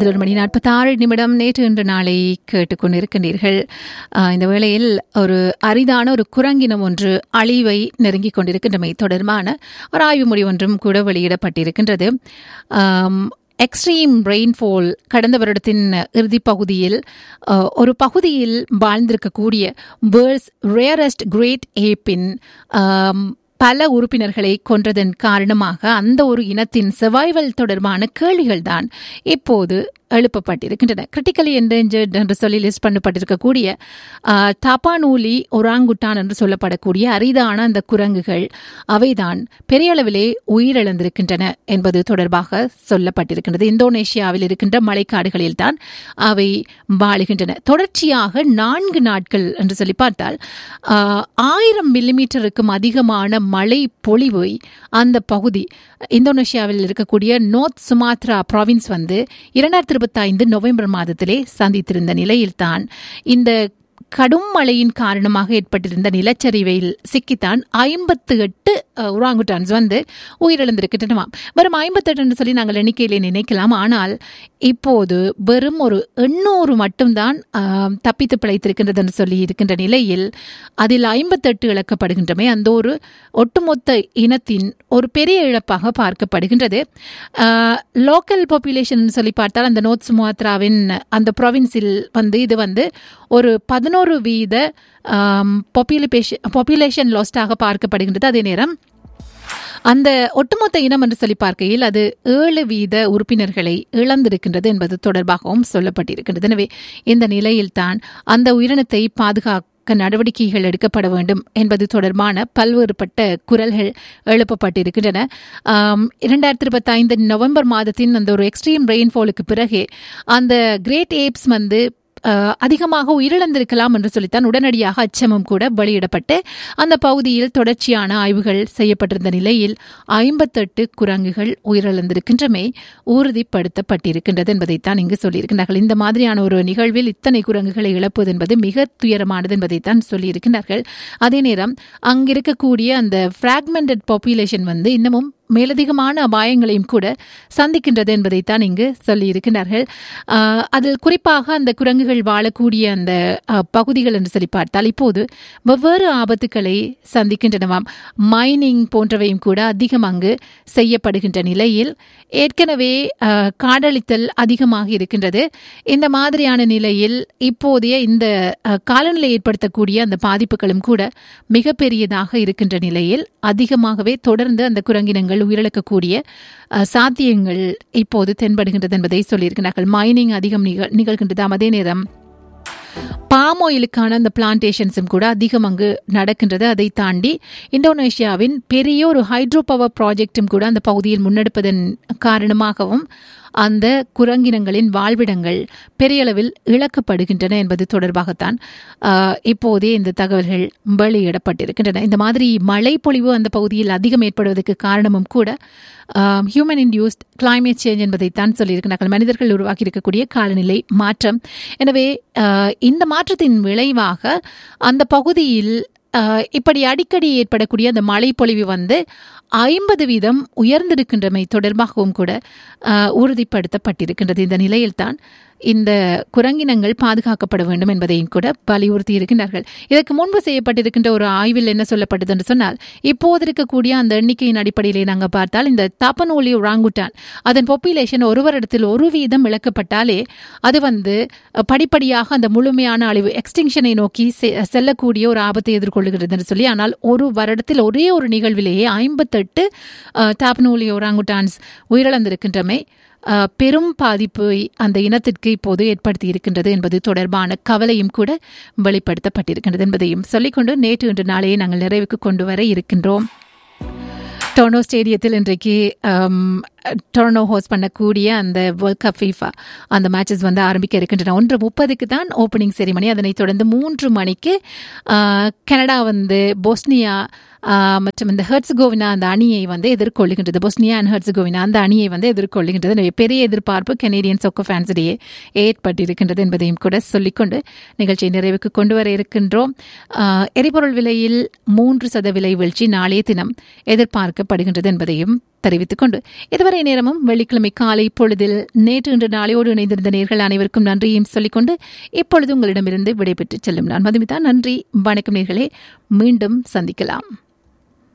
பதினொரு மணி நாற்பத்தாறு நிமிடம் நேற்று இன்று நாளை கேட்டுக்கொண்டிருக்கின்றீர்கள் ஆஹ் இந்த வேளையில் ஒரு அரிதான ஒரு குரங்கினம் ஒன்று அழிவை நெருங்கிக் கொண்டிருக்கின்றமை தொடர்பான ஒரு ஆய்வு முடிவு ஒன்றும் கூட வெளியிடப்பட்டிருக்கின்றது ஆம், எக்ஸ்ட்ரீம் ரெயின்ஃபால் கடந்த வருடத்தின் இறுதிப் பகுதியில் அஹ், ஒரு பகுதியில் வாழ்ந்திருக்கக்கூடிய வேர்ல்ட்ஸ் ரேரஸ்ட் கிரேட் ஏப்பின் ஆம், பல உறுப்பினர்களை கொன்றதன் காரணமாக அந்த ஒரு இனத்தின் சர்வைவல் தொடர்பான கேள்விகள் தான் இப்போது எழுப்பப்பட்டிருக்கின்றன கிரிட்டிக்கலி என்டேஞ்சர்ட் என்று சொல்லி லிஸ்ட் பண்ணப்பட்டிருக்கக்கூடிய ஆஹ், தபானூலி ஒராங்குட்டான் என்று சொல்லப்படக்கூடிய அரிதான அந்த குரங்குகள் அவைதான் பெரிய அளவிலே உயிரிழந்திருக்கின்றன என்பது தொடர்பாக சொல்லப்பட்டிருக்கின்றது இந்தோனேஷியாவில் இருக்கின்ற மழைக்காடுகளில் தான் அவை வாழுகின்றன தொடர்ச்சியாக நான்கு நாட்கள் என்று சொல்லி பார்த்தால் ஆஹ், ஆயிரம் மில்லிமீட்டருக்கும் அதிகமான மழை பொழிவை அந்த பகுதி இந்தோனேஷியாவில் இருக்கக்கூடிய நோர்த் சுமாத்ரா ப்ராவின்ஸ் வந்து இரண்டாயிரத்தி இருபத்தி ஐந்து நவம்பர் மாதத்திலே சந்தித்திருந்த நிலையில்தான் இந்த கடும் மழையின் காரணமாக ஏற்பட்டிருந்த நிலச்சரிவில் சிக்கித்தான் ஐம்பத்து எட்டு உராங்குட்டான்ஸ் வந்து உயிரிழந்திருக்கின்றனவாம் வெறும் ஐம்பத்தெட்டுன்னு சொல்லி நாங்கள் எண்ணிக்கையிலே நினைக்கலாம் ஆனால் இப்போது வெறும் ஒரு எண்ணூறு மட்டும்தான் ஆஹ், தப்பித்து பிழைத்திருக்கின்றது என்று சொல்லி இருக்கின்ற நிலையில் அதில் ஐம்பத்தெட்டு இழக்கப்படுகின்றமை அந்த ஒரு ஒட்டுமொத்த இனத்தின் ஒரு பெரிய இழப்பாக பார்க்கப்படுகின்றது லோக்கல் பாப்புலேஷன் சொல்லி பார்த்தால் அந்த நோர்த் சுமாத்ராவின் அந்த ப்ராவின்ஸில் வந்து இது வந்து ஒரு பதினோரு வீத பாப்புலேஷன் பாப்புலேஷன் லாஸ்டாக பார்க்கப்படுகின்றது அதே நேரம் அந்த ஒட்டுமொத்த இனம் என்று சொல்லி பார்க்கையில் அது ஏழு வீத உறுப்பினர்களை இழந்திருக்கின்றது என்பது தொடர்பாகவும் சொல்லப்பட்டிருக்கின்றது எனவே இந்த நிலையில்தான் அந்த உயிரினத்தை பாதுகாக்க நடவடிக்கைகள் எடுக்கப்பட வேண்டும் என்பது தொடர்பான பல்வேறுபட்ட குரல்கள் எழுப்பப்பட்டிருக்கின்றன ஆம், இரண்டாயிரத்தி இருபத்தி ஐந்து நவம்பர் மாதத்தின் அந்த ஒரு எக்ஸ்ட்ரீம் ரெயின்ஃபாலுக்கு பிறகு அந்த கிரேட் ஏப்ஸ் வந்து அஹ், அதிகமாக உயிரிழந்திருக்கலாம் என்று சொல்லித்தான் உடனடியாக அச்சமும் கூட வெளியிடப்பட்டு அந்த பகுதியில் தொடர்ச்சியான ஆய்வுகள் செய்யப்பட்டிருந்த நிலையில் ஐம்பத்தெட்டு குரங்குகள் உயிரிழந்திருக்கின்றமை உறுதிப்படுத்தப்பட்டிருக்கின்றது என்பதைத்தான் இங்கு சொல்லியிருக்கிறார்கள் இந்த மாதிரியான ஒரு நிகழ்வில் இத்தனை குரங்குகளை இழப்பது என்பது மிக துயரமானது என்பதைத்தான் சொல்லியிருக்கிறார்கள் அதே நேரம் அங்கிருக்கக்கூடிய அந்த ஃப்ராக்மெண்டட் பாப்புலேஷன் வந்து இன்னமும் மேலதிகமான அபாயங்களையும் கூட சந்திக்கின்றது என்பதைத்தான் இங்கு சொல்லியிருக்கிறார்கள் ஆஹ் அதில் குறிப்பாக அந்த குரங்குகள் வாழக்கூடிய அந்த ஆஹ், பகுதிகள் என்று சொல்லி பார்த்தால் இப்போது வெவ்வேறு ஆபத்துக்களை சந்திக்கின்றனவாம் மைனிங் போன்றவையும் கூட அதிகம் அங்கு செய்யப்படுகின்ற நிலையில் ஏற்கனவே ஆஹ், காடழித்தல் அதிகமாக இருக்கின்றது இந்த மாதிரியான நிலையில் இப்போதைய இந்த ஆஹ், காலநிலை ஏற்படுத்தக்கூடிய அந்த பாதிப்புகளும் கூட மிகப்பெரியதாக இருக்கின்ற நிலையில் அதிகமாகவே தொடர்ந்து அந்த குரங்கினங்கள் உயிரிழக்கக்கூடிய அஹ், சாத்தியங்கள் இப்போது தென்படுகின்றது என்பதை சொல்லியிருக்கிறார்கள் மைனிங் அதிகம் நிகழ் நிகழ்கின்றதாம் அதே நேரம் பாம் ஆயிலுக்கான அந்த பிளான்டேஷன்ஸும் கூட அதிகம் அங்கு நடக்கின்றது அதை தாண்டி இந்தோனேஷியாவின் பெரிய ஒரு ஹைட்ரோ பவர் ப்ராஜெக்டும் கூட அந்த பகுதியில் முன்னெடுப்பதன் காரணமாகவும் அந்த குரங்கினங்களின் வாழ்விடங்கள் பெரிய அளவில் இழக்கப்படுகின்றன என்பது தொடர்பாகத்தான் ஆஹ், இப்போதே இந்த தகவல்கள் வெளியிடப்பட்டிருக்கின்றன இந்த மாதிரி மழை பொழிவு அந்த பகுதியில் அதிகம் ஏற்படுவதற்கு காரணமும் கூட ஹியூமன் இன்டியூஸ்ட் கிளைமேட் சேஞ்ச் என்பதைத்தான் சொல்லியிருக்கிறார்கள் மனிதர்கள் உருவாக்கி இருக்கக்கூடிய காலநிலை மாற்றம் எனவே ஆஹ், இந்த மாற்றத்தின் விளைவாக அந்த பகுதியில் ஆஹ், இப்படி அடிக்கடி ஏற்படக்கூடிய அந்த மழைப்பொழிவு வந்து ஐம்பது வீதம் உயர்ந்திருக்கின்றமை தொடர்பாகவும் கூட ஆஹ், உறுதிப்படுத்தப்பட்டிருக்கின்றது இந்த நிலையில்தான் இந்த குரங்கினங்கள் பாதுகாக்கப்பட வேண்டும் என்பதையும் கூட வலியுறுத்தி இருக்கின்றார்கள் இதற்கு முன்பு செய்யப்பட்டிருக்கின்ற ஒரு ஆய்வில் என்ன சொல்லப்பட்டது என்று சொன்னால் இப்போது இருக்கக்கூடிய அந்த எண்ணிக்கையின் அடிப்படையிலே நாங்கள் பார்த்தால் இந்த தாப்பனோலி ஒராங்குட்டான் அதன் பாப்புலேஷன் ஒரு வருடத்தில் ஒரு வீதம் இழக்கப்பட்டாலே அது வந்து அஹ், படிப்படியாக அந்த முழுமையான அழிவு எக்ஸ்டிங்ஷனை நோக்கி செ- செல்லக்கூடிய ஒரு ஆபத்தை எதிர்கொள்ளுகிறது என்று சொல்லி ஆனால் ஒரு வருடத்தில் ஒரே ஒரு நிகழ்விலேயே ஐம்பத்தெட்டு தாப்பனோலி ஒராங்குட்டான்ஸ் உயிரிழந்திருக்கின்றமை அஹ், பெரும் பாதிப்பை அந்த இனத்திற்கு இப்போது ஏற்படுத்தி இருக்கின்றது என்பது தொடர்பான கவலையும் கூட வெளிப்படுத்தப்பட்டிருக்கின்றது என்பதையும் சொல்லிக்கொண்டு நேற்று இன்று நாளையே நாங்கள் நிறைவுக்கு கொண்டு வர இருக்கின்றோம் டொர்னோ ஸ்டேடியத்தில் இன்றைக்கு ஆம், டொர்னோ ஹோஸ்ட் பண்ணக்கூடிய அந்த வேர்ல்ட் கப் ஃபீஃபா அந்த மேட்சஸ் வந்து ஆரம்பிக்க இருக்கின்றன ஒன்று முப்பதுக்கு தான் ஓப்பனிங் செரிமனி அதனைத் தொடர்ந்து மூன்று மணிக்கு ஆ, கனடா வந்து போஸ்னியா ஆ, மற்றும் இந்த ஹெர்ட்ஸ்கோவினா அந்த அணியை வந்து எதிர்கொள்ளுகின்றது பொஸ்னியா அண்ட் ஹெர்ட்ஸ்கோவினா அந்த அணியை வந்து எதிர்கொள்ளுகின்றது எனவே பெரிய எதிர்பார்ப்பு கனேடியன் சொக்கோ ஃபேன்ஸிடையே ஏற்பட்டிருக்கின்றது என்பதையும் கூட சொல்லிக்கொண்டு நிகழ்ச்சியை நிறைவுக்கு கொண்டு வர இருக்கின்றோம் ஆ, எரிபொருள் விலையில் மூன்று சத விலை வீழ்ச்சி நாளைய தினம் எதிர்பார்க்கப்படுகின்றது என்பதையும் தெரிவித்துக் கொண்டு இதுவரை இதுவரை நேரமும் வெள்ளிக்கிழமை காலை பொழுதில் நேற்று இன்று நாளையோடு இணைந்திருந்த நேர்கள் அனைவருக்கும் நன்றியையும் சொல்லிக்கொண்டு இப்பொழுது உங்களிடமிருந்து விடைபெற்று செல்லும் நான் மதுமிதா நன்றி வணக்கம் நேர்களே மீண்டும் சந்திக்கலாம்